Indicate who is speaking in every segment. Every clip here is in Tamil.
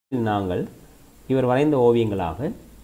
Speaker 1: நாங்கள் இவர் வரைந்த ஓவியங்களாக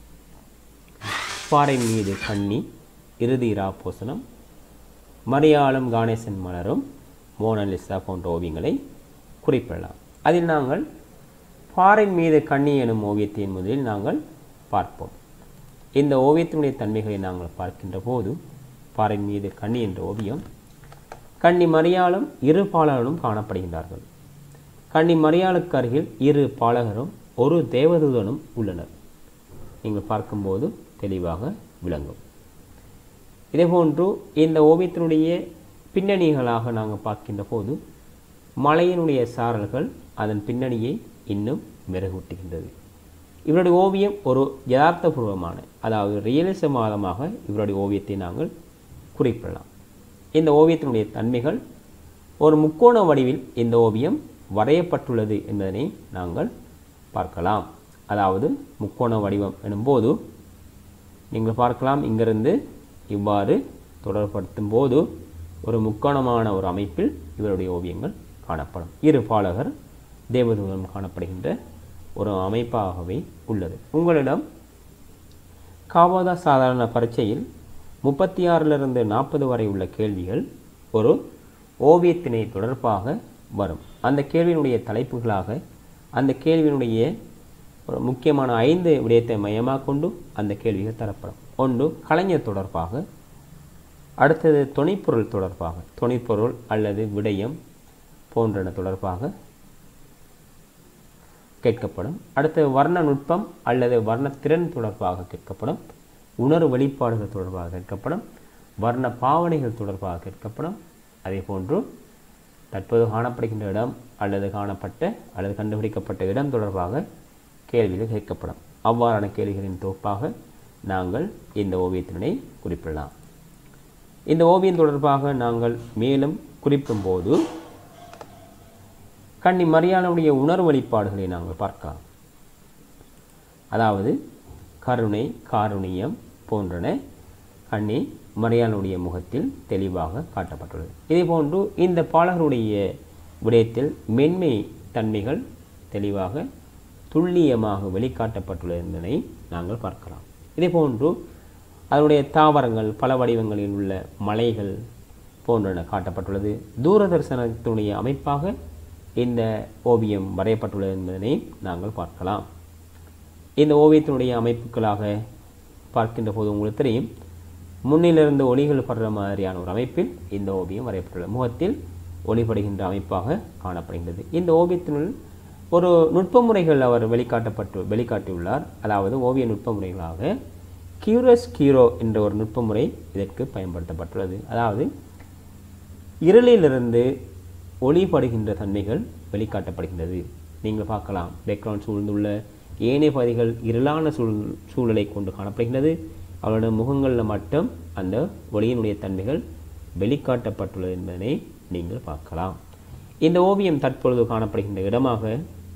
Speaker 1: பாறை மீது கண்ணி இறுதி இராப்போசனம் மரியாளம் காணேசன் மலரும் மோனலிசா போன்ற ஓவியங்களை குறிப்பிடலாம் அதில் நாங்கள் பாறை மீது கண்ணி எனும் ஓவியத்தின் முதலில் நாங்கள் பார்ப்போம் இந்த ஓவியத்தினுடைய தன்மைகளை நாங்கள் பார்க்கின்ற போது பாறை மீது கண்ணி என்ற ஓவியம் கண்ணி மரியாளும் இரு பாலகரும் காணப்படுகின்றார்கள் கண்ணி மரியாளுக்கு அருகில் இரு பாலகரும் ஒரு தேவதூதனும் உள்ளனர் நீங்கள் பார்க்கும்போது தெளிவாக விளங்கும் இதேபோன்று இந்த ஓவியத்தினுடைய பின்னணிகளாக நாங்கள் பார்க்கின்ற போது மலையினுடைய சாரல்கள் அதன் பின்னணியை இன்னும் மெருகூட்டுகின்றது இவருடைய ஓவியம் ஒரு யதார்த்தபூர்வமான அதாவது ரியலிசமாதமாக இவருடைய ஓவியத்தை நாங்கள் குறிப்பிடலாம் இந்த ஓவியத்தினுடைய தன்மைகள் ஒரு முக்கோண வடிவில் இந்த ஓவியம் வரையப்பட்டுள்ளது என்பதனை நாங்கள் பார்க்கலாம் அதாவது முக்கோண வடிவம் எனும்போது நீங்கள் பார்க்கலாம் இங்கிருந்து இவ்வாறு தொடர்படுத்தும் போது ஒரு முக்கோணமான ஒரு அமைப்பில் இவருடைய ஓவியங்கள் காணப்படும் இரு பாலகர் தேவதூதம் காணப்படுகின்ற ஒரு அமைப்பாகவே உள்ளது உங்களிடம் காவாதா சாதாரண பரீட்சையில் முப்பத்தி ஆறிலிருந்து நாற்பது வரை உள்ள கேள்விகள் ஒரு ஓவியத்தினை தொடர்பாக வரும் அந்த கேள்வியினுடைய தலைப்புகளாக அந்த கேள்வியினுடைய ஒரு முக்கியமான ஐந்து விடயத்தை மையமாக கொண்டு அந்த கேள்விகள் தரப்படும் ஒன்று கலைஞர் தொடர்பாக அடுத்தது துணைப்பொருள் தொடர்பாக துணைப்பொருள் அல்லது விடயம் போன்றன தொடர்பாக கேட்கப்படும் அடுத்து வர்ண நுட்பம் அல்லது வர்ணத்திறன் தொடர்பாக கேட்கப்படும் உணர்வு வெளிப்பாடுகள் தொடர்பாக கேட்கப்படும் வர்ண பாவனைகள் தொடர்பாக கேட்கப்படும் அதே போன்று தற்போது காணப்படுகின்ற இடம் அல்லது காணப்பட்ட அல்லது கண்டுபிடிக்கப்பட்ட இடம் தொடர்பாக கேள்விகள் கேட்கப்படும் அவ்வாறான கேள்விகளின் தொகுப்பாக நாங்கள் இந்த ஓவியத்தினை குறிப்பிடலாம் இந்த ஓவியம் தொடர்பாக நாங்கள் மேலும் குறிப்பிடும்போது கண்ணி மரியாதையுடைய உணர்வு வெளிப்பாடுகளை நாங்கள் பார்க்கலாம் அதாவது கருணை காருணியம் போன்றன கண்ணி மரியாதையுடைய முகத்தில் தெளிவாக காட்டப்பட்டுள்ளது இதேபோன்று இந்த பாடகருடைய விடயத்தில் மென்மை தன்மைகள் தெளிவாக துல்லியமாக வெளிக்காட்டப்பட்டுள்ளது என்பதை நாங்கள் பார்க்கலாம் இதேபோன்று அதனுடைய தாவரங்கள் பல வடிவங்களில் உள்ள மலைகள் போன்றன காட்டப்பட்டுள்ளது தூரதர்சனத்தினுடைய அமைப்பாக இந்த ஓவியம் வரையப்பட்டுள்ளது என்பதனை நாங்கள் பார்க்கலாம் இந்த ஓவியத்தினுடைய அமைப்புகளாக பார்க்கின்ற போது உங்களுக்கு தெரியும் முன்னிலிருந்து ஒளிகள் படுற மாதிரியான ஒரு அமைப்பில் இந்த ஓவியம் வரையப்பட்டுள்ளது முகத்தில் ஒளிபடுகின்ற அமைப்பாக காணப்படுகின்றது இந்த ஓவியத்தினுள் ஒரு நுட்ப முறைகள் அவர் வெளிக்காட்டப்பட்டு வெளிக்காட்டியுள்ளார் அதாவது ஓவிய நுட்ப முறைகளாக கியூரஸ் கீரோ என்ற ஒரு நுட்ப முறை இதற்கு பயன்படுத்தப்பட்டுள்ளது அதாவது இருளிலிருந்து ஒளிபடுகின்ற தன்மைகள் வெளிக்காட்டப்படுகின்றது நீங்கள் பார்க்கலாம் பேக்ரவுண்ட் சூழ்ந்துள்ள ஏனைய பகுதிகள் இருளான சூழ் சூழலை கொண்டு காணப்படுகின்றது அவருடைய முகங்களில் மட்டும் அந்த ஒளியினுடைய தன்மைகள் வெளிக்காட்டப்பட்டுள்ளது என்பதனை நீங்கள் பார்க்கலாம் இந்த ஓவியம் தற்பொழுது காணப்படுகின்ற இடமாக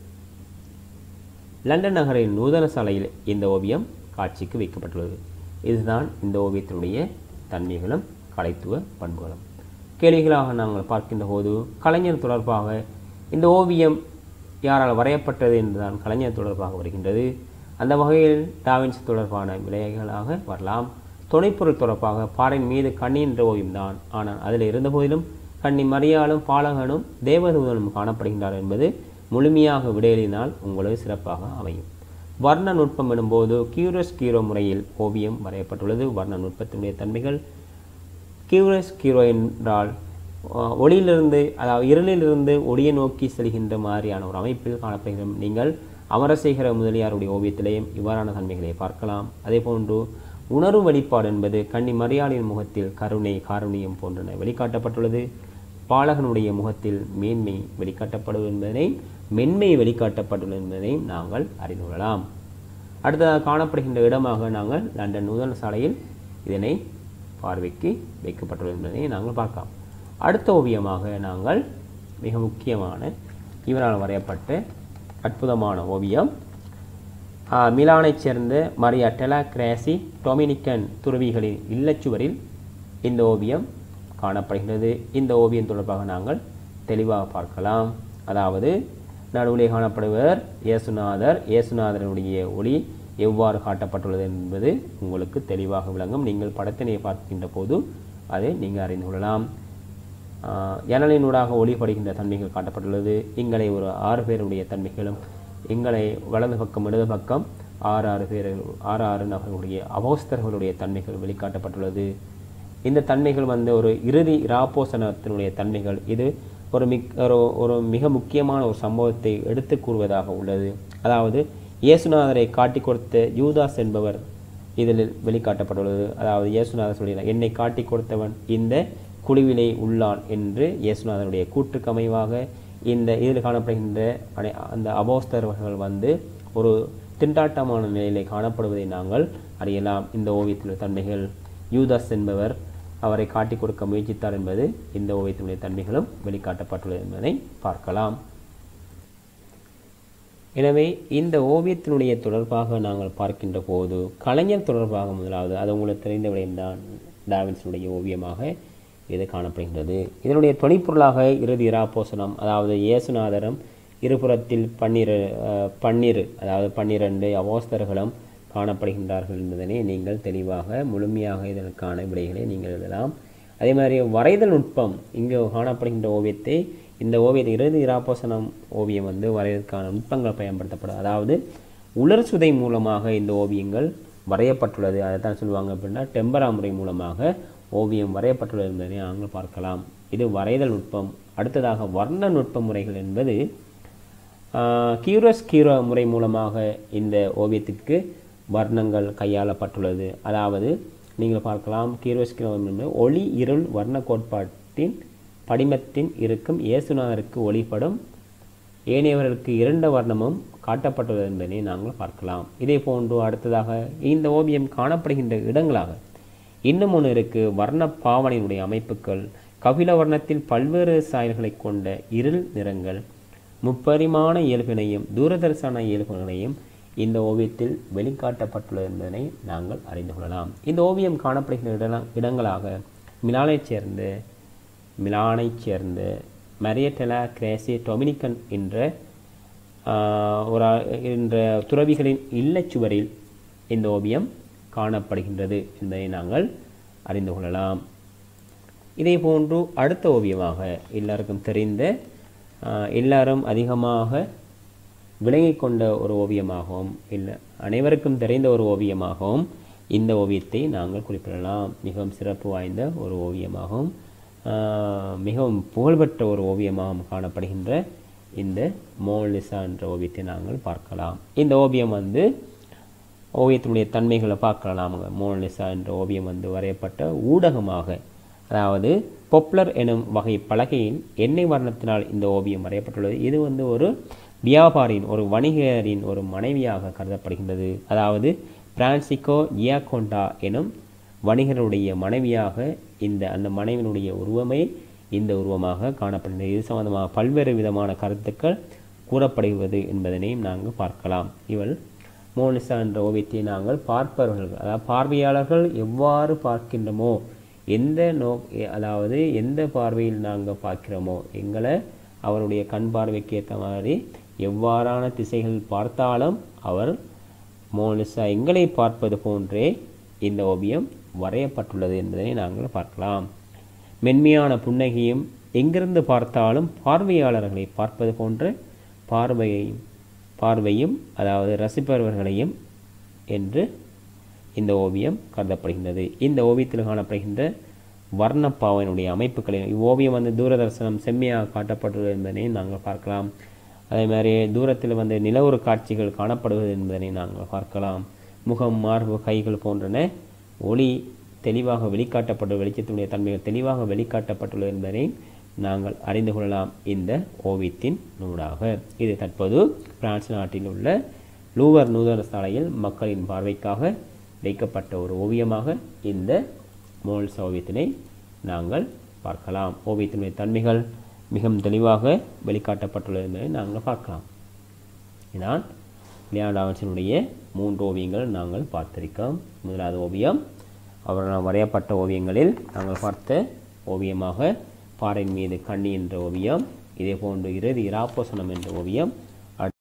Speaker 1: லண்டன் நகரின் நூதன சாலையில் இந்த ஓவியம் காட்சிக்கு வைக்கப்பட்டுள்ளது இதுதான் இந்த ஓவியத்தினுடைய தன்மைகளும் கலைத்துவ பண்புகளும் கேள்விகளாக நாங்கள் பார்க்கின்ற போது கலைஞர் தொடர்பாக இந்த ஓவியம் யாரால் வரையப்பட்டது என்றுதான் கலைஞர் தொடர்பாக வருகின்றது அந்த வகையில் டாவின்ஸ் தொடர்பான விலைகளாக வரலாம் துணைப்பொருள் தொடர்பாக பாறையின் மீது கண்ணி என்ற ஓவியம்தான் ஆனால் அதில் இருந்த போதிலும் கண்ணி மரியாளும் பாலகனும் தேவதூதனும் காணப்படுகின்றார் என்பது முழுமையாக விடையலினால் உங்களுக்கு சிறப்பாக அமையும் வர்ண நுட்பம் எனும்போது கியூரஸ் கீரோ முறையில் ஓவியம் வரையப்பட்டுள்ளது வர்ண நுட்பத்தினுடைய தன்மைகள் கியூரஸ் கீரோ என்றால் ஒளியிலிருந்து அதாவது இருளிலிருந்து ஒளியை நோக்கி செல்கின்ற மாதிரியான ஒரு அமைப்பில் காணப்படுகிறோம் நீங்கள் அமரசேகர முதலியாருடைய ஓவியத்திலேயும் இவ்வாறான தன்மைகளை பார்க்கலாம் அதே போன்று உணர்வு வெளிப்பாடு என்பது கண்ணி மரியாதையின் முகத்தில் கருணை காருணியம் போன்றன வெளிக்காட்டப்பட்டுள்ளது பாலகனுடைய முகத்தில் மேன்மை வெளிக்காட்டப்படுவது என்பதனை மென்மை வெளிக்காட்டப்பட்டுள்ளது என்பதை நாங்கள் அறிந்து கொள்ளலாம் அடுத்ததாக காணப்படுகின்ற இடமாக நாங்கள் லண்டன் நூதன சாலையில் இதனை பார்வைக்கு வைக்கப்பட்டுள்ளது என்பதை நாங்கள் பார்க்கலாம் அடுத்த ஓவியமாக நாங்கள் மிக முக்கியமான இவரால் வரையப்பட்ட அற்புதமான ஓவியம் மிலானைச் சேர்ந்த மரியா டெலா கிராசி டொமினிக்கன் துறவிகளின் இல்லச்சுவரில் இந்த ஓவியம் காணப்படுகின்றது இந்த ஓவியம் தொடர்பாக நாங்கள் தெளிவாக பார்க்கலாம் அதாவது நடுவிலே காணப்படுவர் இயேசுநாதர் இயேசுநாதருடைய ஒளி எவ்வாறு காட்டப்பட்டுள்ளது என்பது உங்களுக்கு தெளிவாக விளங்கும் நீங்கள் படத்தினை பார்க்கின்ற போது அதை நீங்கள் அறிந்து கொள்ளலாம் ஆஹ் ஜன்னலினூடாக ஒளிபடுகின்ற தன்மைகள் காட்டப்பட்டுள்ளது இங்களை ஒரு ஆறு பேருடைய தன்மைகளும் எங்களை வலது பக்கம் இடது பக்கம் ஆறு ஆறு பேர் ஆறு ஆறு நபர்களுடைய அபோஸ்தர்களுடைய தன்மைகள் வெளிக்காட்டப்பட்டுள்ளது இந்த தன்மைகள் வந்து ஒரு இறுதி இராப்போசனத்தினுடைய தன்மைகள் இது ஒரு மிக் ஒரு ஒரு மிக முக்கியமான ஒரு சம்பவத்தை எடுத்து கூறுவதாக உள்ளது அதாவது இயேசுநாதரை காட்டி கொடுத்த யூதாஸ் என்பவர் இதில் வெளிக்காட்டப்பட்டுள்ளது அதாவது இயேசுநாதர் சொல்கிறார் என்னை காட்டி கொடுத்தவன் இந்த குழுவிலே உள்ளான் என்று இயேசுநாதனுடைய கூற்றுக்கு அமைவாக இந்த இதில் காணப்படுகின்ற அனை- அந்த அபோஸ்தர்கள் வந்து ஒரு திண்டாட்டமான நிலையிலே காணப்படுவதை நாங்கள் அறியலாம் இந்த ஓவியத்தில் உள்ள தன்மைகள் யூதாஸ் என்பவர் அவரை காட்டிக் கொடுக்க முயற்சித்தார் என்பது இந்த ஓவியத்தினுடைய தன்மைகளும் வெளிக்காட்டப்பட்டுள்ளது என்பதை பார்க்கலாம் எனவே இந்த ஓவியத்தினுடைய தொடர்பாக நாங்கள் பார்க்கின்ற போது கலைஞர் தொடர்பாக முதலாவது அது உங்களுக்கு தெரிந்த விடயம்தான் டாவின்ஸினுடைய ஓவியமாக இது காணப்படுகின்றது இதனுடைய துணைப்பொருளாக இறுதி இராப்போசனம் அதாவது இயேசுநாதரும் இருபுறத்தில் பன்னிரு அஹ், பன்னிரு அதாவது பன்னிரண்டு அவோஸ்தர்களும் காணப்படுகின்றார்கள் என்பதனை நீங்கள் தெளிவாக முழுமையாக இதற்கான விடைகளை நீங்கள் எழுதலாம் அதே மாதிரி வரைதல் நுட்பம் இங்கு காணப்படுகின்ற ஓவியத்தை இந்த ஓவியத்தை இறுதி இராப்போசனம் ஓவியம் வந்து வரைவதற்கான நுட்பங்கள் பயன்படுத்தப்படும் அதாவது உலர் சுதை மூலமாக இந்த ஓவியங்கள் வரையப்பட்டுள்ளது அதை தான் சொல்லுவாங்க அப்படின்னா டெம்பரா முறை மூலமாக ஓவியம் வரையப்பட்டுள்ளது என்பதை நாங்கள் பார்க்கலாம் இது வரைதல் நுட்பம் அடுத்ததாக வர்ண நுட்ப முறைகள் என்பது கியூரஸ் கீரோ முறை மூலமாக இந்த ஓவியத்திற்கு வர்ணங்கள் கையாளப்பட்டுள்ளது அதாவது நீங்கள் பார்க்கலாம் கியூரஸ் கீரோ என்பது ஒளி இருள் வர்ண கோட்பாட்டின் படிமத்தின் இருக்கும் இயேசுநாதருக்கு ஒளிப்படும் ஏனையவர்களுக்கு இரண்டு வர்ணமும் காட்டப்பட்டுள்ளது என்பதை நாங்கள் பார்க்கலாம் இதே போன்று அடுத்ததாக இந்த ஓவியம் காணப்படுகின்ற இடங்களாக இன்னும் ஒன்று இருக்கு வர்ண பாவனையினுடைய அமைப்புகள் கபில வர்ணத்தில் பல்வேறு சாயல்களை கொண்ட இருள் நிறங்கள் முப்பரிமாண இயல்பினையும் தூரதர்சன இயல்புகளையும் இந்த ஓவியத்தில் வெளிக்காட்டப்பட்டுள்ளது என்பதனை நாங்கள் அறிந்து கொள்ளலாம் இந்த ஓவியம் காணப்படுகின்ற இடம் இடங்களாக மிலானைச் சேர்ந்த மிலானைச் சேர்ந்த மரியட்டலா கிரேசி டொமினிக்கன் என்ற ஆஹ், ஒரு ஆ- என்ற துறவிகளின் இல்லச்சுவரில் இந்த ஓவியம் காணப்படுகின்றது என்பதை நாங்கள் அறிந்து கொள்ளலாம் இதே போன்று அடுத்த ஓவியமாக எல்லாருக்கும் தெரிந்த ஆஹ், எல்லாரும் அதிகமாக விளங்கிக் கொண்ட ஒரு ஓவியமாகவும் இல்லை அனைவருக்கும் தெரிந்த ஒரு ஓவியமாகவும் இந்த ஓவியத்தை நாங்கள் குறிப்பிடலாம் மிகவும் சிறப்பு வாய்ந்த ஒரு ஓவியமாகவும் ஆஹ், மிகவும் புகழ்பெற்ற ஒரு ஓவியமாகவும் காணப்படுகின்ற இந்த மோனலிசா என்ற ஓவியத்தை நாங்கள் பார்க்கலாம் இந்த ஓவியம் வந்து ஓவியத்தினுடைய தன்மைகளை பார்க்கலாம் மோனலிசா என்ற ஓவியம் வந்து வரையப்பட்ட ஊடகமாக அதாவது பொப்ளர் எனும் வகை பலகையில் எண்ணெய் வர்ணத்தினால் இந்த ஓவியம் வரையப்பட்டுள்ளது இது வந்து ஒரு வியாபாரியின் ஒரு வணிகரின் ஒரு மனைவியாக கருதப்படுகின்றது அதாவது பிரான்சிகோ ஜியாகோண்டா எனும் வணிகருடைய மனைவியாக இந்த அந்த மனைவியினுடைய உருவமே இந்த உருவமாக காணப்படுகிறது இது சம்பந்தமாக பல்வேறு விதமான கருத்துக்கள் கூறப்படுகிறது என்பதனையும் நாங்கள் பார்க்கலாம் இவள் மோனிசா என்ற ஓவியத்தை நாங்கள் பார்ப்பவர்கள் அதாவது பார்வையாளர்கள் எவ்வாறு பார்க்கின்றோமோ எந்த நோ எ- அதாவது எந்த பார்வையில் நாங்கள் பார்க்கிறோமோ எங்களை அவருடைய கண் பார்வைக்கு ஏற்ற மாதிரி எவ்வாறான திசைகள் பார்த்தாலும் அவர் மோனிசா எங்களை பார்ப்பது போன்றே இந்த ஓவியம் வரையப்பட்டுள்ளது என்பதை நாங்கள் பார்க்கலாம் மென்மையான புன்னகையும் எங்கிருந்து பார்த்தாலும் பார்வையாளர்களை பார்ப்பது போன்ற பார்வையையும் பார்வையும் அதாவது ரசிப்பவர்களையும் என்று இந்த ஓவியம் கருதப்படுகின்றது இந்த ஓவியத்தில் காணப்படுகின்ற வர்ணப்பாவினுடைய அமைப்புகளை இவ்வோவியம் வந்து தூரதர்சனம் செம்மையாக காட்டப்பட்டுள்ளது என்பதனை நாங்கள் பார்க்கலாம் அதே மாதிரி தூரத்தில் வந்து நிலவொரு காட்சிகள் காணப்படுவது என்பதனை நாங்கள் பார்க்கலாம் முகம் மார்பு கைகள் போன்றன ஒளி தெளிவாக வெளிக்காட்டப்பட்டு வெளிச்சத்தினுடைய தன்மைகள் தெளிவாக வெளிக்காட்டப்பட்டுள்ளது என்பதை நாங்கள் அறிந்து கொள்ளலாம் இந்த ஓவியத்தின் நூடாக இது தற்போது பிரான்ஸ் நாட்டில் உள்ள லூவர் நூதன சாலையில் மக்களின் பார்வைக்காக வைக்கப்பட்ட ஒரு ஓவியமாக இந்த மோல்ஸ் ஓவியத்தினை நாங்கள் பார்க்கலாம் ஓவியத்தினுடைய தன்மைகள் மிகவும் தெளிவாக வெளிக்காட்டப்பட்டுள்ளது என்பதை நாங்கள் பார்க்கலாம் இதான் லியாடாவன்ஸினுடைய மூன்று ஓவியங்கள் நாங்கள் பார்த்திருக்கோம் முதலாவது ஓவியம் அவரால் வரையப்பட்ட ஓவியங்களில் நாங்கள் பார்த்த ஓவியமாக பாறையின் மீது கண்ணி என்ற ஓவியம் இதே போன்று இறுதி இராப்போசனம் என்ற ஓவியம்